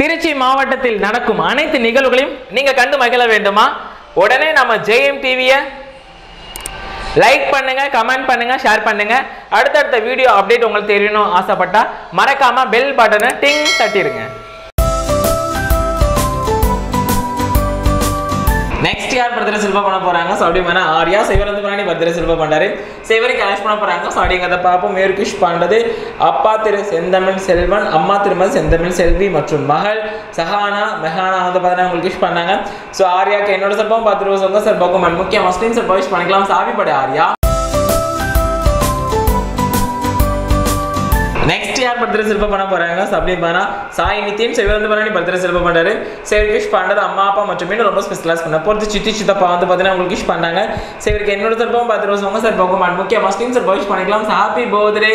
திருச்சி மாவட்டத்தில் நடக்கும் அனைத்து நிகழ்வுகளையும் நீங்க கண்டு மகிழ வேண்டுமா உடனே நம்ம ஜெயம் டிவியை லைக் பண்ணுங்க கமெண்ட் பண்ணுங்க ஷேர் பண்ணுங்க அடுத்தடுத்த வீடியோ அப்டேட் உங்களுக்கு தெரியணும் ஆசைப்பட்டா மறக்காம பெல் பட்டனை டிங் தட்டிடுங்க நெக்ஸ்ட் யார் பர்த்டே செல்வா பண்ண போறாங்க ஸோ அப்படி வேணா ஆர்யா சிவரந்து பண்ணி பர்த்டே செல்வா பண்ணாரு சிவரி கேஷ் பண்ண போறாங்க ஸோ அப்படிங்கிறத பார்ப்போம் மேற்கிஷ் பண்றது அப்பா திரு செந்தமிழ் செல்வன் அம்மா திருமதி செந்தமிழ் செல்வி மற்றும் மகள் சஹானா மெஹானா வந்து பார்த்தீங்கன்னா உங்களுக்கு விஷ் பண்ணாங்க ஸோ ஆர்யாக்கு என்னோட சர்பம் பத்து ரூபா சொங்க சார் பக்கம் முக்கிய மஸ்லிம் சார் விஷ் பண்ணிக்கலாம் சாவி படை ஆர்யா நெக்ஸ்ட் யார் பர்த்டே செல்வம் பண்ண போறாங்க ஸோ அப்படி பண்ணா சாய் நித்தின் சிவரந்து பண்ணி பர்த்டே செல்வம் பண்றாரு சரி விஷ் பண்ணது அம்மா அப்பா மற்றும் இன்னும் ரொம்ப ஸ்பெஷலாஸ் பண்ண போகிறது சித்தி சித்தப்பா வந்து பார்த்தீங்கன்னா உங்களுக்கு விஷ் பண்ணாங்க சரி இவருக்கு என்னோட சார்பாகவும் பத்து ரூபா சொங்க சார் பகவான் முக்கிய மஸ்லிம் சார் விஷ் பண்ணிக்கலாம் ஹாப்பி பர்த்டே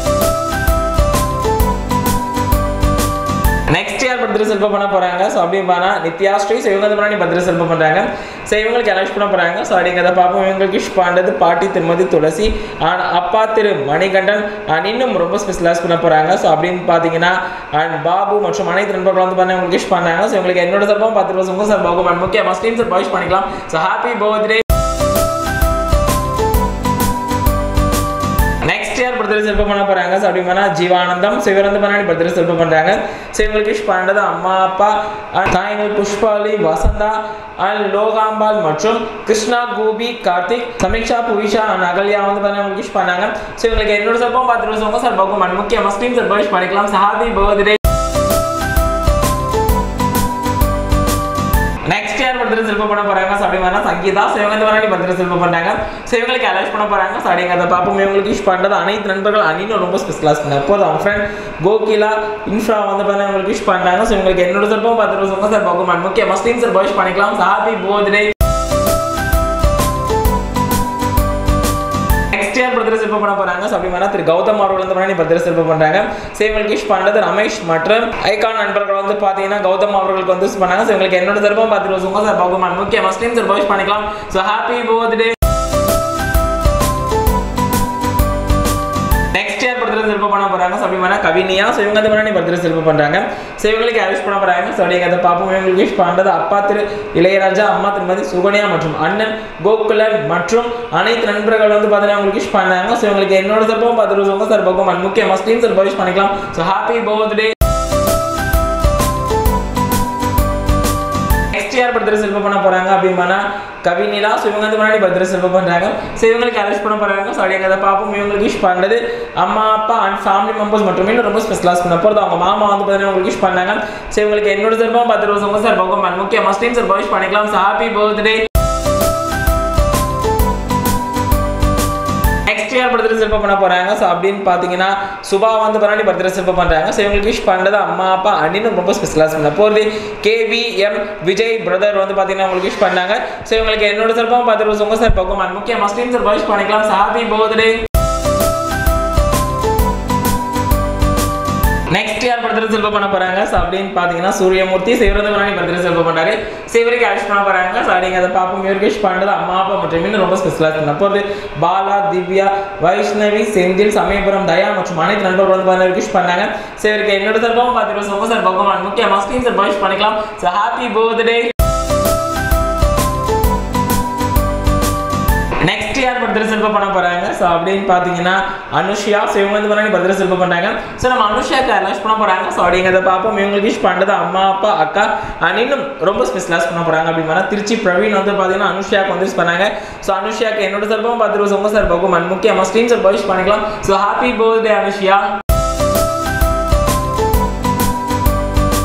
நெக்ஸ்ட் யார் பர்த்டே செல்வம் பண்ண போறாங்க ஸோ அப்படி பண்ணா நித்யா ஸ்ரீ சிவகந்த பண்ணி பர்த்டே செல்வம் பண்றாங்க ஸோ இவங்களுக்கு அலௌஸ் பண்ண போறாங்க ஸோ அப்படிங்கிறத பார்ப்போம் இவங்களுக்கு விஷ் பண்ணது பாட்டி திருமதி துளசி அண்ட் அப்பா திரு மணிகண்டன் அண்ட் இன்னும் ரொம்ப ஸ்பெஷலாஸ் பண்ண போறாங்க ஸோ அப்படின்னு பார்த்தீங்கன்னா அண்ட் பாபு மற்றும் அனைத்து நண்பர்கள் வந்து பண்ண உங்களுக்கு விஷ் பண்ணாங்க ஸோ உங்களுக்கு என்னோட சார்பாகவும் பத்து ரூபா உங்க சார் பாபு அண்ட் முக்கிய மஸ்லீம் சார் விஷ் பண்ணிக்கலாம் so happy birthday next year birthday செல்பம் பண்ண போறாங்க ஸோ அப்படி பண்ணா ஜீவானந்தம் சிவரந்த பண்ணி பர்த்டே செல்பம் பண்றாங்க ஸோ இவங்களுக்கு விஷ் பண்ணது அம்மா அப்பா and தாய்கள் புஷ்பாலி வசந்தா அண்ட் லோகாம்பால் மற்றும் கிருஷ்ணா கோபி கார்த்திக் சமீக்ஷா புவிஷா அண்ட் அகல்யா வந்து பண்ணி உங்களுக்கு விஷ் பண்ணாங்க ஸோ இவங்களுக்கு என்னோட சர்பம் பத்து ரூபா உங்க சார் பக்கம் அண்ட் முக்கிய முஸ்லீம் சார் விஷ் பண்ணிக்கலாம் happy birthday next year birthday செல்பம் பண்ண போறாங்க ஸோ அப்படி மாதிரி சங்கீதா சிவகந்த வராணி பர்த்டே செல்பம் பண்ணாங்க ஸோ இவங்களுக்கு அலௌஸ் பண்ண போறாங்க ஸோ அப்படிங்கிறத பார்ப்போம் இவங்களுக்கு விஷ் பண்ணுறது அனைத்து நண்பர்கள் அணின்னு ரொம்ப ஸ்பெஷலாக பண்ண அப்போது அவங்க ஃப்ரெண்ட் கோகிலா இன்ஃப்ரா வந்து பண்ண இவங்களுக்கு விஷ் பண்ணாங்க ஸோ இவங்களுக்கு என்னோட சார்பம் பத்து ரூபா உங்க சார் பக்கம் முக்கிய முஸ்லீம் சார் விஷ் பண்ணிக்கலாம் happy birthday next year birthday செல்பம் பண்ண போறாங்க ஸோ அப்படி மாதிரி திரு கௌதம் அவர்கள் வந்து பண்ணி பர்த்டே செல்பம் பண்றாங்க ஸோ இவங்களுக்கு விஷ் பண்ணது ரமேஷ் மற்றும் ஐகான் நண்பர்கள் வந்து பார்த்தீங்கன்னா கௌதம் அவர்களுக்கு வந்து wish பண்ணாங்க ஸோ இவங்களுக்கு என்னோட தரப்பும் பத்து ரூபா உங்க சார் பகவான் முக்கிய முஸ்லீம் சார் விஷ் பண்ணிக்கலாம் so happy birthday next year birthday செல்பம் பண்ண போறாங்க ஸோ அப்படி மாதிரி கவினியா ஸோ இவங்க வந்து பண்ணி பர்த்டே செல்பம் பண்றாங்க ஸோ இவங்களுக்கு விஷ் பண்ண போறாங்க ஸோ அப்படிங்கிறத பார்ப்போம் இவங்களுக்கு விஷ் பண்றது அப்பா திரு இளையராஜா அம்மா திருமதி சுகன்யா மற்றும் அண்ணன் கோகுலன் மற்றும் அனைத்து நண்பர்கள் வந்து பார்த்தீங்கன்னா உங்களுக்கு விஷ் பண்ணாங்க ஸோ இவங்களுக்கு என்னோட சார்பும் பத்து ரூபா உங்க சார் பக்கம் முக்கிய மஸ்லீம் சார் விஷ் பண்ணிக்கலாம் so happy birthday next year birthday செல்வம் பண்ண போறாங்க அப்படின்னா கவினிலா ஸோ இவங்க வந்து முன்னாடி பர்த்டே செல்வம் பண்றாங்க ஸோ இவங்களுக்கு அரெஸ்ட் பண்ண போறாங்க ஸோ அப்படிங்கிறத பார்ப்போம் இவங்களுக்கு விஷ் பண்ணது அம்மா அப்பா அண்ட் ஃபேமிலி மெம்பர்ஸ் மற்றும் இன்னும் ரொம்ப ஸ்பெஷலாஸ் பண்ண போகிறது அவங்க மாமா வந்து பார்த்தீங்கன்னா உங்களுக்கு விஷ் பண்ணாங்க ஸோ இவங்களுக்கு என்னோட சார்பாக பத்து ரூபா உங்க சார் பக்கம் முக்கிய மஸ்லீம் சார் விஷ் பண்ணிக்கலாம் so happy birthday next year birthday செல்பம் பண்ண போறாங்க ஸோ அப்படின்னு பார்த்தீங்கன்னா சுபா வந்து பண்ணி பர்த்டே செல்பம் பண்றாங்க ஸோ இவங்களுக்கு விஷ் பண்ணுறது அம்மா அப்பா அண்ணின்னு ரொம்ப ஸ்பெஷலாக பண்ண போகிறது கேவிஎம் விஜய் பிரதர் வந்து பார்த்தீங்கன்னா உங்களுக்கு விஷ் பண்ணாங்க ஸோ இவங்களுக்கு என்னோட சார்பாக பத்து ரூபா உங்க சார் பக்கம் முக்கிய மஸ்லீம் சார் விஷ் பண்ணிக்கலாம் ஹாப்பி பர்த்டே நெக்ஸ்ட் யார் பர்த்டே செல்பம் பண்ண போறாங்க ஸோ அப்படின்னு பார்த்தீங்கன்னா சூரியமூர்த்தி சிவரந்த பண்ணி பர்த்டே செல்பம் பண்ணாரு சிவருக்கு ஆஷ் பண்ண போறாங்க ஸோ அப்படிங்க அதை பார்ப்போம் இவருக்கு விஷ் பண்ணுறது அம்மா அப்பா மற்றும் இன்னும் ரொம்ப ஸ்பெஷலாக பண்ண போகிறது பாலா திவ்யா வைஷ்ணவி செந்தில் சமயபுரம் தயா மற்றும் அனைத்து நண்பர்கள் வந்து பார்த்தீங்கன்னா விஷ் பண்ணாங்க ஸோ இவருக்கு என்னோட சார்பாகவும் பார்த்து ரூபா உங்க சார் பகவான் முக்கிய மஸ்லீம் சார் விஷ் பண்ணிக்கலாம் ஸோ ஹாப்பி பர்த்டே நெக்ஸ்ட் யார் பர்த்டே செல்பம் பண்ண போறாங்க ஸோ அப்படின்னு பார்த்தீங்கன்னா அனுஷியா ஸோ இவங்க வந்து பண்ணி பர்த்டே செல்பம் பண்ணாங்க ஸோ நம்ம அனுஷியாக்கு அலௌஸ் பண்ண போறாங்க ஸோ அப்படிங்கிறத பார்ப்போம் இவங்களுக்கு விஷ் பண்ணுறது அம்மா அப்பா அக்கா அண்ட் இன்னும் ரொம்ப ஸ்பெஷலாஸ் பண்ண போறாங்க அப்படின்னா திருச்சி பிரவீன் வந்து பார்த்தீங்கன்னா அனுஷியாக்கு வந்து விஷ் பண்ணாங்க ஸோ அனுஷியாக்கு என்னோட சார்பாகவும் பத்து ரூபா உங்க சார் பகும் முக்கிய மஸ்லீம் சார் விஷ் பண்ணிக்கலாம் ஸோ ஹாப்பி பர்த்டே அனுஷியா